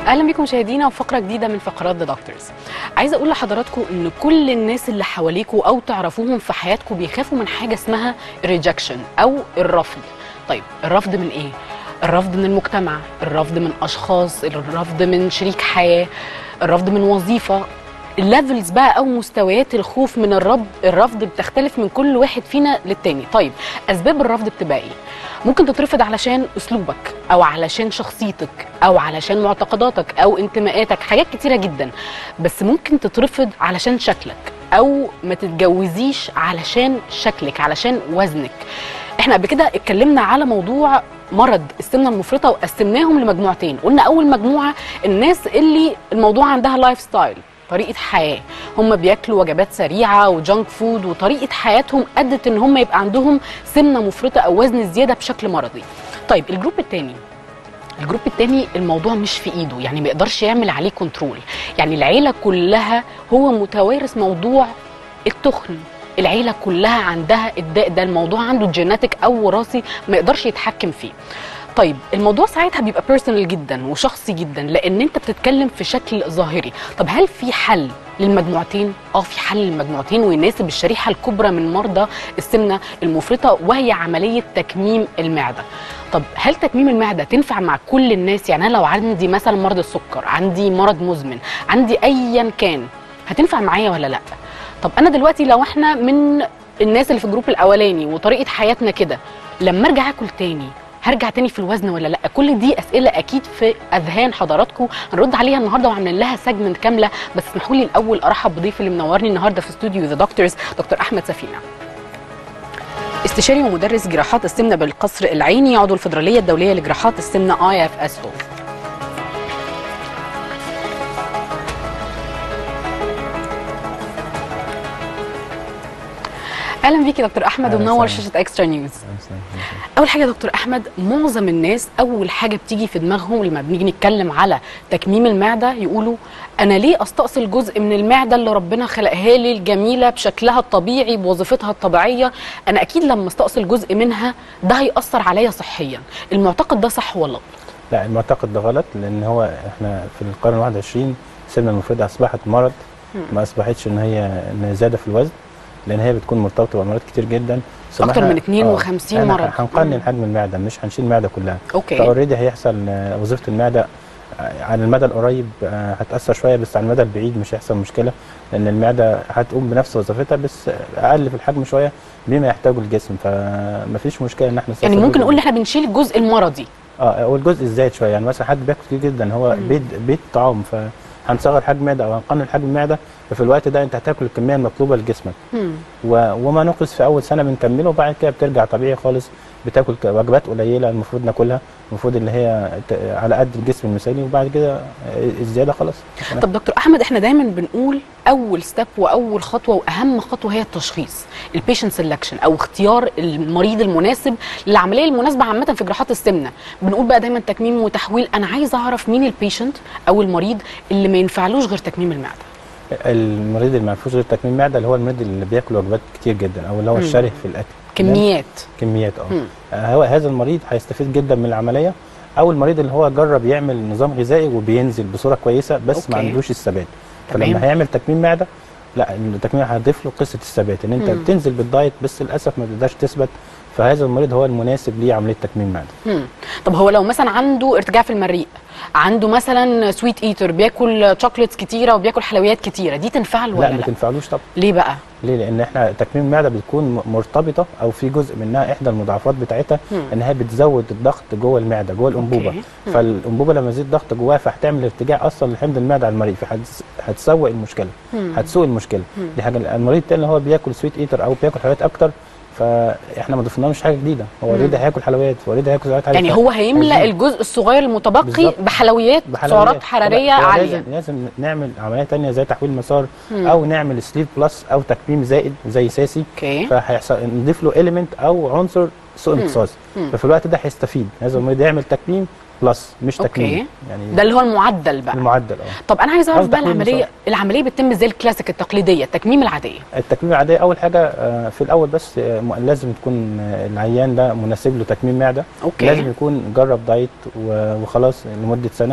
اهلا بكم مشاهدينا وفقره جديده من فقرات ذا دكتورز عايزه اقول لحضراتكم ان كل الناس اللي حواليكم او تعرفوهم في حياتكم بيخافوا من حاجه اسمها ريجكشن او الرفض طيب الرفض من ايه الرفض من المجتمع الرفض من اشخاص الرفض من شريك حياه الرفض من وظيفه الليفلز بقى او مستويات الخوف من الرفض الرفض بتختلف من كل واحد فينا للتاني طيب اسباب الرفض بتبقى ايه ممكن تترفض علشان اسلوبك او علشان شخصيتك او علشان معتقداتك او انتماءاتك حاجات كتيره جدا بس ممكن تترفض علشان شكلك او ما تتجوزيش علشان شكلك علشان وزنك احنا قبل كده اتكلمنا على موضوع مرض السمنه المفرطه وقسمناهم لمجموعتين قلنا اول مجموعه الناس اللي الموضوع عندها لايف ستايل طريقه حياه هم بياكلوا وجبات سريعه وجانك فود وطريقه حياتهم ادت ان هم يبقى عندهم سمنه مفرطه او وزن زياده بشكل مرضي طيب الجروب الثاني الجروب التاني الموضوع مش في ايده يعني ما يقدرش يعمل عليه كنترول يعني العيله كلها هو متوارث موضوع التخن العيله كلها عندها الداء ده الموضوع عنده جيناتيك او وراثي ما يقدرش يتحكم فيه طيب الموضوع ساعتها بيبقى بيرسونال جدا وشخصي جدا لان انت بتتكلم في شكل ظاهري طب هل في حل للمجموعتين اه في حل للمجموعتين ويناسب الشريحه الكبرى من مرضى السمنه المفرطه وهي عمليه تكميم المعده طب هل تكميم المعده تنفع مع كل الناس يعني انا لو عندي مثلا مرض السكر عندي مرض مزمن عندي ايا كان هتنفع معايا ولا لا طب انا دلوقتي لو احنا من الناس اللي في الجروب الاولاني وطريقه حياتنا كده لما ارجع اكل تاني هرجع تاني في الوزن ولا لا كل دي اسئله اكيد في اذهان حضراتكم هنرد عليها النهارده وعاملين لها سجمنت كامله بس اسمحوا لي الاول ارحب بضيفي اللي منورني النهارده في استوديو ذا دكتورز دكتور احمد سفينه استشاري ومدرس جراحات السمنه بالقصر العيني عضو الفدراليه الدوليه لجراحات السمنه اي اف اس او اهلا بيكي دكتور احمد أهلا ومنور وسهلا. شاشه اكسترا نيوز اول حاجه يا دكتور احمد معظم الناس اول حاجه بتيجي في دماغهم لما بنيجي نتكلم على تكميم المعده يقولوا انا ليه استأصل جزء من المعده اللي ربنا خلقها لي الجميله بشكلها الطبيعي بوظيفتها الطبيعيه انا اكيد لما استأصل جزء منها ده هيأثر عليا صحيا المعتقد ده صح ولا غلط لا المعتقد ده غلط لان هو احنا في القرن ال 21 السمنه المفرطه اصبحت مرض ما اصبحتش ان هي ان هي زياده في الوزن لان هي بتكون مرتبطه بامراض كتير جدا ثم أكتر إحنا- من 52 آه، إحنا مرض. هنقنن مم. حجم المعده مش هنشيل المعده كلها اوكي فاوريدي هيحصل آه، وظيفه المعده آه، على المدى القريب آه، هتاثر شويه بس على المدى البعيد مش هيحصل مشكله لان المعده هتقوم بنفس وظيفتها بس اقل في الحجم شويه بما يحتاجه الجسم فمفيش مشكله ان احنا يعني نستخدم ممكن جزء نقول ان احنا بنشيل الجزء المرضي اه هو الجزء الزايد شويه يعني مثلا حد بياكل كتير جدا هو مم. بيت بيت طعام فهنصغر حجم معده او هنقلل حجم المعده ففي الوقت ده انت هتاكل الكميه المطلوبه لجسمك مم. و... وما نقص في اول سنه بنكمله وبعد كده بترجع طبيعي خالص بتاكل ك- وجبات قليله المفروض ناكلها المفروض اللي هي ت... على قد الجسم المثالي وبعد كده آه، الزياده خلاص طب دكتور احمد احنا دايما بنقول اول ستيب واول خطوه واهم خطوه هي التشخيص البيشنت سelection او اختيار المريض المناسب للعمليه المناسبه عامه في جراحات السمنه بنقول بقى دايما تكميم وتحويل انا عايز اعرف مين البيشنت او المريض اللي ما ينفعلوش غير تكميم المعده المريض اللي ما فيهوش غير تكميم معده اللي هو المريض اللي بياكل وجبات كتير جدا او اللي هو مم. الشره في الاكل كميات كميات اه مم. آه، هو هذا المريض هيستفيد جدا من العمليه او المريض اللي هو جرب يعمل نظام غذائي وبينزل بصوره كويسه بس ما أوكي. عندوش الثبات تمام. فلما هيعمل تكميم معده لا التكميم هيضيف له قصه الثبات ان انت مم. بتنزل بالدايت بس للاسف ما بتقدرش تثبت فهذا المريض هو المناسب ليه عمليه تكميم معده مم. طب هو لو مثلا عنده ارتجاع في المريء عنده مثلا سويت ايتر بياكل شوكليتس كتيره وبياكل حلويات كتيره دي تنفع له لا ولا ما لا تنفعلوش طبعا ليه بقى ليه لان احنا تكميم المعده بتكون م- مرتبطه او في جزء منها احدى المضاعفات بتاعتها مم. انها بتزود الضغط جوه المعده جوه الانبوبه أوكي. مم. فالانبوبه لما يزيد ضغط جواها فهتعمل ارتجاع اصلا لحمض المعده على المريض فهتسوق المشكله مم. هتسوق المشكله مم. دي حاجه المريض التاني اللي هو بياكل سويت ايتر او بياكل حلويات اكتر فاحنا ما ضفناش حاجه جديده هو مم. اوريدي هياكل حلويات اوريدي هياكل سعرات عاليه يعني هو هيملا هيزيد. الجزء الصغير المتبقي بالظبط. بحلويات, بحلويات. سعرات حراريه فلا- عاليه لازم لازم نعمل عمليه تانية زي تحويل مسار مم. او نعمل سليب بلس او تكميم زائد زي ساسي اوكي فهيحصل نضيف له اليمنت او عنصر سوء مم. امتصاص مم. ففي الوقت ده هيستفيد هذا المريض يعمل تكميم بلس مش أوكي. تكميم يعني ده اللي هو المعدل بقى المعدل اه طب انا عايز اعرف أو بقى تحويل العمليه مسار. العمليه بتتم زي الكلاسيك التقليديه التكميم العاديه التكميم العاديه اول حاجه آه، في الاول بس آه، م- لازم تكون آه، العيان ده مناسب له تكميم معده اوكي لازم يكون جرب دايت و- وخلاص لمده سنه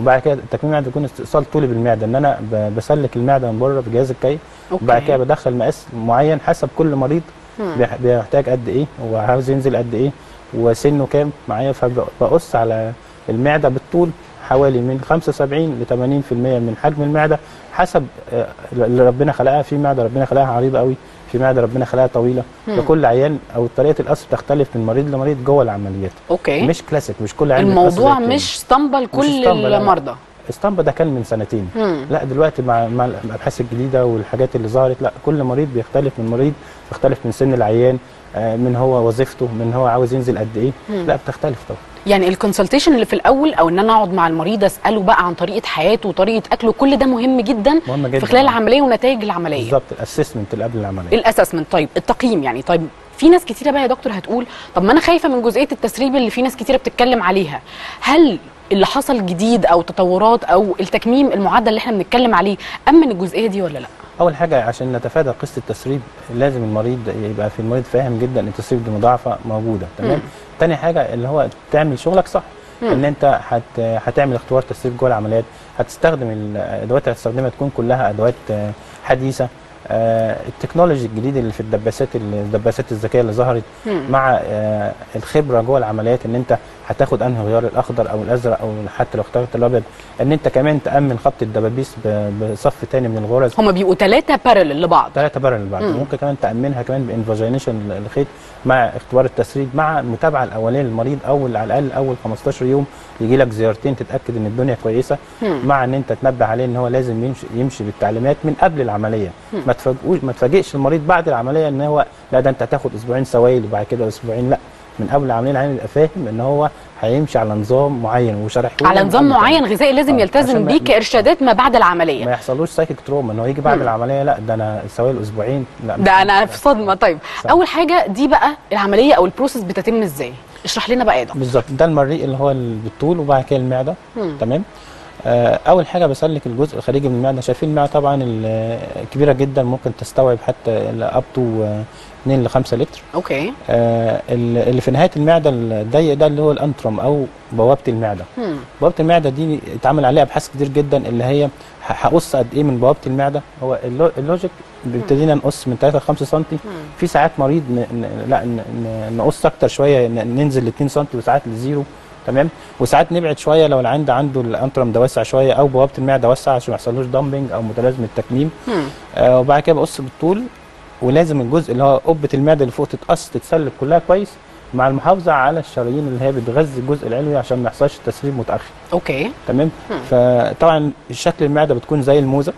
وبعد كده تكميم المعده بيكون استئصال طولي بالمعده ان انا ب- بسلك المعده من بره بجهاز الكي اوكي وبعد كده بدخل مقاس معين حسب كل مريض مم. بيح- بيحتاج قد ايه وعاوز ينزل قد ايه وسنه كام معايا فبقص على المعده بالطول حوالي من 75 ل 80% من حجم المعده حسب آه، اللي ربنا خلقها في معده ربنا خلقها عريضه قوي في معده ربنا خلقها طويله مم. فكل عيان او طريقه القص بتختلف من مريض لمريض جوه العمليات اوكي مش كلاسيك مش كل عيان بيتقص زي الموضوع التاني. مش اسطمبه لكل اسطمبة، لا. المرضى اسطمبة ده كان من سنتين مم. لا دلوقتي مع مع الابحاث الجديده والحاجات اللي ظهرت لا كل مريض بيختلف من مريض بيختلف من سن العيان آه، من هو وظيفته من هو عاوز ينزل قد ايه مم. لا بتختلف طبعا يعني الكونسلتيشن اللي في الاول او ان انا اقعد مع المريض اساله بقى عن طريقه حياته وطريقه اكله كل ده مهم جدا مهم جدا في خلال العمليه ونتائج العمليه بالظبط الاسسمنت اللي قبل العمليه الاسسمنت طيب التقييم يعني طيب في ناس كتيره بقى يا دكتور هتقول طب ما انا خايفه من جزئيه التسريب اللي في ناس كتيره بتتكلم عليها هل اللي حصل جديد او تطورات او التكميم المعدل اللي احنا بنتكلم عليه امن الجزئيه دي ولا لا اول حاجه عشان نتفادى قصه التسريب لازم المريض يبقى في المريض فاهم جدا ان التسريب دي مضاعفه موجوده تمام مم. تاني حاجه اللي هو تعمل شغلك صح مم. ان انت هت هتعمل اختبار تسريب جوه العمليات هتستخدم الادوات اللي هتستخدمها تكون كلها ادوات آه، حديثه آه، التكنولوجي الجديد اللي في الدباسات الدباسات الذكيه اللي ظهرت مم. مع آه، الخبره جوه العمليات ان انت هتاخد انهي غيار الاخضر او الازرق او حتى لو اخترت الابيض ان انت كمان تامن خط الدبابيس ب- بصف تاني من الغرز هما بيبقوا ثلاثه بارلل لبعض ثلاثة بارل بعض مم. ممكن كمان تأمنها كمان بانفاجينيشن الخيط مع اختبار التسريب مع المتابعة الأولية للمريض أول على الأقل أول 15 يوم يجي لك زيارتين تتأكد إن الدنيا كويسة مم. مع إن أنت تنبه عليه إن هو لازم يمشي يمشي بالتعليمات من قبل العملية مم. ما تفاجئوش ما تفاجئش المريض بعد العملية إن هو لا ده أنت هتاخد أسبوعين سوائل وبعد كده أسبوعين لا من قبل العملية العيان يبقى فاهم إن هو هيمشي على نظام معين وشرحه له على من نظام قبل كمان. معين غذائي لازم آه، يلتزم عشان ما- بيه كارشادات ما بعد العمليه ما يحصلوش سايكيك تروما ان هو يجي بعد مم. العمليه لا ده انا سوائل اسبوعين لا مش ده انا هينفع. في صدمه طيب صح. اول حاجه دي بقى العمليه او البروسيس بتتم ازاي اشرح لنا بقى يا دكتور بالظبط ده المريء اللي هو ال- بالطول وبعد كده المعده مم. تمام آه اول حاجه بسلك الجزء الخارجي من المعده شايفين المعده طبعا ال- كبيره جدا ممكن تستوعب حتى اب تو 2 ل 5 لتر اوكي آه ال- اللي في نهايه المعده الضيق ده اللي هو الانترم او بوابه المعده مم. بوابه المعده دي اتعمل عليها ابحاث كتير جدا اللي هي ه- هقص قد ايه من بوابه المعده هو اللو- اللوجيك بيبتدينا نقص من 3 ل 5 سم في ساعات مريض ن... ن... لا ن... ن... نقص اكتر شويه ن... ننزل ل 2 سم وساعات لزيرو تمام وساعات نبعد شويه لو العند عنده الانترم ده واسع شويه او بوابه المعده واسعه عشان ما يحصلوش دامبنج او متلازمه تكميم مم. آه وبعد كده بقص بالطول ولازم الجزء اللي هو قبه المعده اللي فوق تتقص تتسلك كلها كويس مع المحافظه على الشرايين اللي هي بتغذي الجزء العلوي عشان ما يحصلش تسريب متاخر اوكي تمام مم. فطبعا شكل المعده بتكون زي الموزه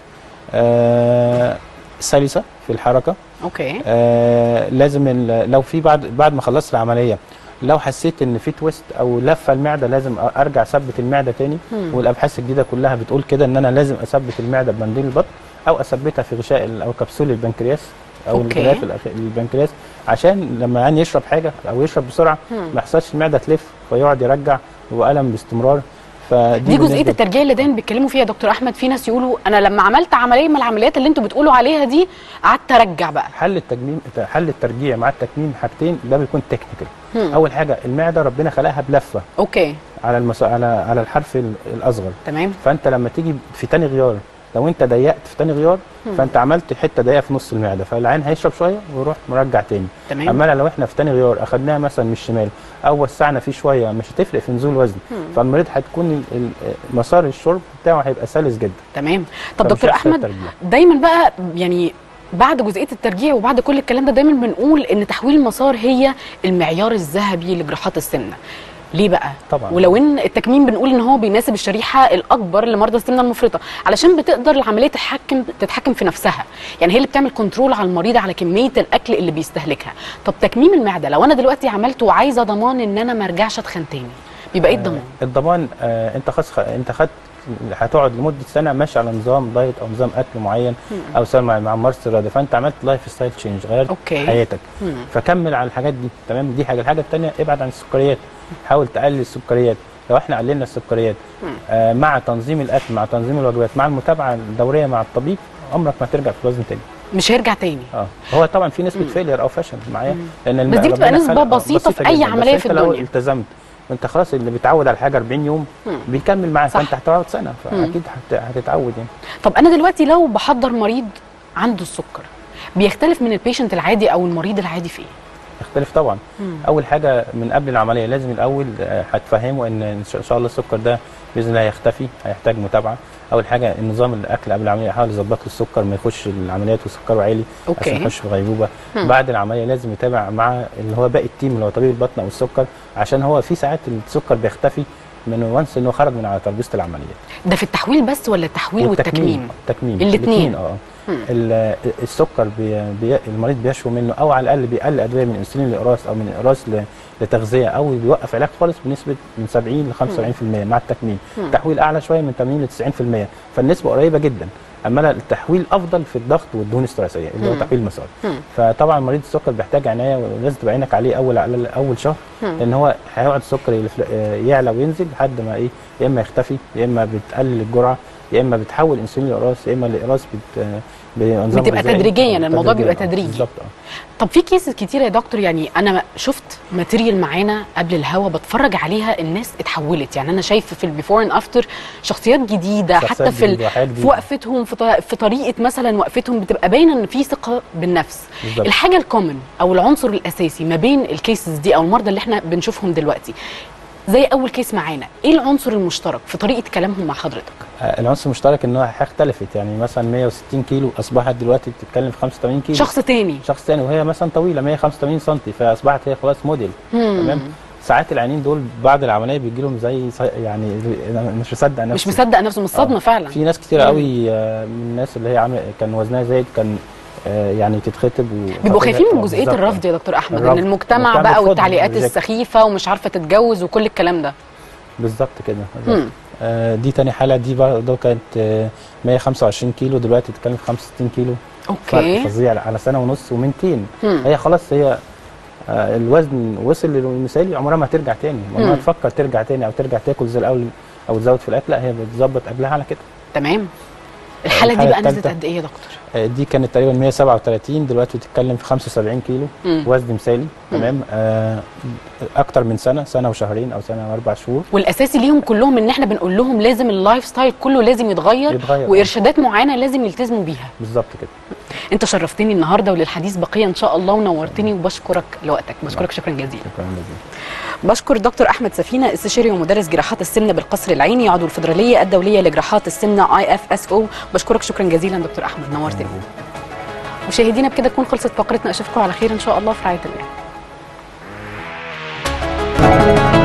آه سلسه في الحركه اوكي آه لازم ال- لو في بعد بعد ما خلصت العمليه لو حسيت ان في تويست او لفه المعده لازم أ- ارجع اثبت المعده تاني مم. والابحاث الجديده كلها بتقول كده ان انا لازم اثبت المعده بمنديل البطن او اثبتها في غشاء ال- او كبسول البنكرياس او أوكي. الغلاف الأخ- البنكرياس عشان لما العيان يشرب حاجه او يشرب بسرعه مم. ما يحصلش المعده تلف فيقعد يرجع والم باستمرار فدي دي جزئيه بالنسبة- الترجيع اللي دايما بيتكلموا فيها يا دكتور احمد في ناس يقولوا انا لما عملت عمليه من العمليات اللي انتوا بتقولوا عليها دي قعدت ارجع بقى حل التجميم حل الترجيع مع التكميم حاجتين ده بيكون تكنيكال مم. اول حاجه المعده ربنا خلقها بلفه اوكي على المس... على على الحرف ال- الاصغر تمام فانت لما تيجي في تاني غيار لو انت ضيقت في تاني غيار مم. فانت عملت حته ضيقه في نص المعده فالعين هيشرب شويه ويروح مرجع تاني تمام اما لو احنا في تاني غيار اخدناها مثلا من الشمال او وسعنا فيه شويه مش هتفرق في نزول وزن مم. فالمريض هتكون ال- ال- مسار الشرب بتاعه هيبقى سلس جدا تمام طب فمش دكتور هيحصل احمد ترجيع. دايما بقى يعني بعد جزئيه الترجيع وبعد كل الكلام ده دايما بنقول ان تحويل المسار هي المعيار الذهبي لجراحات السمنه ليه بقى طبعا ولو ان التكميم بنقول ان هو بيناسب الشريحه الاكبر لمرضى السمنه المفرطه علشان بتقدر العمليه تتحكم تتحكم في نفسها يعني هي اللي بتعمل كنترول على المريض على كميه الاكل اللي بيستهلكها طب تكميم المعده لو انا دلوقتي عملته وعايزه ضمان ان انا ما ارجعش اتخن تاني بيبقى ايه الضمان الضمان آه انت خلاص خ... انت خدت هتقعد لمده سنه ماشي على نظام دايت او نظام اكل معين مم. او سواء مع مع ممارسه الرياضه فانت عملت لايف ستايل تشينج غيرت اوكي حياتك مم. فكمل على الحاجات دي تمام دي حاجه الحاجه الثانيه ابعد عن السكريات حاول تقلل السكريات لو احنا قللنا السكريات مم. آه مع تنظيم الاكل مع تنظيم الوجبات مع المتابعه الدوريه مع الطبيب عمرك ما ترجع في الوزن تاني مش هيرجع تاني اه هو طبعا في نسبه مم. فيلير او فشل معايا مم. لان الم- بس دي بتبقى ربنا نسبة خلق- آه، بسيطة في أي جداً. عملية بس في انت لو الدنيا. التزمت انت خلاص اللي بيتعود على حاجه 40 يوم مم. بيكمل معاك صح. فانت هتقعد سنه فاكيد هت- هتتعود يعني طب انا دلوقتي لو بحضر مريض عنده السكر بيختلف من البيشنت العادي او المريض العادي في ايه يختلف طبعا مم. اول حاجه من قبل العمليه لازم الاول آه، هتفهمه ان ان شاء إن شاء الله السكر ده باذن الله هيختفي هيحتاج متابعه اول حاجه النظام الاكل قبل العمليه يحاول يظبط له السكر ما يخش العمليات وسكره عالي أوكي. عشان يخش في غيبوبه مم. بعد العمليه لازم يتابع مع اللي هو باقي التيم اللي هو طبيب البطن او السكر عشان هو في ساعات السكر بيختفي من وانس انه خرج من على ترابيزه العمليه ده في التحويل بس ولا التحويل والتكميم التكميم الاتنين. اه مم. ال- السكر بي بي المريض بيشفو منه او على الاقل بيقل ادويه من انسولين لاقراص او من اقراص ل- لتغذيه او بيوقف علاج خالص بنسبه من 70 ل 75% مع التكميم مم. تحويل اعلى شويه من 80 ل 90% فالنسبه قريبه جدا اما لا التحويل افضل في الضغط والدهون الثلاثيه اللي هو مم. تحويل المسار مم. فطبعا مريض السكر بيحتاج عنايه ولازم تبقى عينك عليه اول على الأقل اول شهر مم. لان هو هيقعد السكر يلف- آه، يعلى وينزل لحد ما ايه يا اما يختفي يا اما بتقلل الجرعه يا اما بتحول انسولين لاقراص يا اما الاقراص بت آه، بنظام بتبقى غذائي. تدريجياً، الموضوع بيبقى تدريجياً، آه، تدريجي. بالظبط اه طب في كيسز كتيره يا دكتور يعني انا شفت ماتيريال معانا قبل الهوا بتفرج عليها الناس اتحولت يعني انا شايفه في البيفور اند افتر شخصيات جديده شخصيات حتى في ال... جديدة وحياة في جديدة. وقفتهم في, ط... في طريقه مثلا وقفتهم بتبقى باينه ان في ثقه بالنفس بالظبط. الحاجه الكومن او العنصر الاساسي ما بين الكيسز دي او المرضى اللي احنا بنشوفهم دلوقتي زي اول كيس معانا ايه العنصر المشترك في طريقه كلامهم مع حضرتك آه، العنصر المشترك ان هو اختلفت يعني مثلا 160 كيلو اصبحت دلوقتي بتتكلم في 85 كيلو شخص تاني شخص تاني وهي مثلا طويله 185 سم فاصبحت هي خلاص موديل مم. تمام ساعات العيانين دول بعد العمليه بيجي لهم زي صي- يعني انا مش مصدق نفسي مش مصدق نفسه من الصدمه آه. فعلا في ناس كتير مم. قوي آه، من الناس اللي هي عامل كان وزنها زايد كان آه، يعني تتخطب و- بيبقوا خايفين من آه، جزئيه بالظبط. الرفض يا دكتور احمد ان الرفض. المجتمع المجتمع بقى بيرفض والتعليقات الريجكت. السخيفه ومش عارفه تتجوز وكل الكلام ده بالظبط كده مم. بالظبط. آه، دي تاني حاله دي برضه كانت آه، 125 كيلو دلوقتي بتتكلم في 65 كيلو فرق اوكي فظيع على سنه ونص و200 مم. هي خلاص هي آه، الوزن وصل للمثالي عمرها ما هترجع تاني مم. عمرها ما تفكر ترجع تاني او ترجع تاكل زي الاول او تزود في الاكل لا هي بتظبط قبلها على كده تمام الحاله دي الحالة بقى نزلت التالتة. قد ايه يا دكتور آه، دي كانت تقريبا 137 دلوقتي بتتكلم في 75 كيلو مم. وزن مثالي تمام آه اكتر من سنه سنه وشهرين او سنه واربع شهور والاساسي ليهم كلهم ان احنا بنقول لهم لازم اللايف ستايل كله لازم يتغير يتغير. وارشادات معينه لازم يلتزموا بيها بالظبط كده انت شرفتني النهارده وللحديث بقيه ان شاء الله ونورتني وبشكرك لوقتك بشكرك شكرا جزيلا شكرا جزيلا بشكر دكتور احمد سفينه استشاري ومدرس جراحات السمنه بالقصر العيني عضو الفدراليه الدوليه لجراحات السمنه اي اف اس او بشكرك شكرا جزيلا دكتور احمد نورتني مشاهدينا بكده تكون خلصت فقرتنا اشوفكم على خير ان شاء الله في رعايه الله